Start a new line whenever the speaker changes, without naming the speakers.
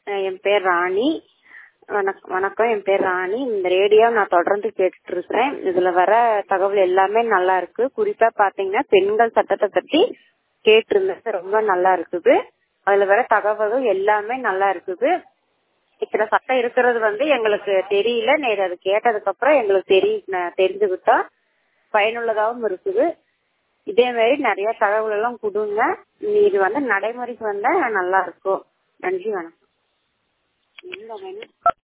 அஹ் என் பேர் ராணி வணக் வணக்கம் என் பேர் ராணி இந்த ரேடியோ நான் தொடர்ந்து கேட்டுட்டு இருக்கிறேன் இதுல வர தகவல் எல்லாமே நல்லா இருக்கு குறிப்பா பாத்தீங்கன்னா பெண்கள் சட்டத்தை பத்தி கேட்டிருந்தது ரொம்ப நல்லா இருக்குது அதுல வர தகவலும் எல்லாமே நல்லா இருக்குது இத்தனை சட்டம் இருக்கிறது வந்து எங்களுக்கு தெரியல நேற்று அது கேட்டதுக்கு அப்புறம் எங்களுக்கு தெரிய ந- தெரிஞ்சுக்கிட்டோம் பயனுள்ளதாகவும் இருக்குது இதே மாதிரி நிறைய தகவல் எல்லாம் கொடுங்க இது வந்து நடைமுறைக்கு வந்தா நல்லா இருக்கும் நன்றி வணக்கம் என்ன வேணும்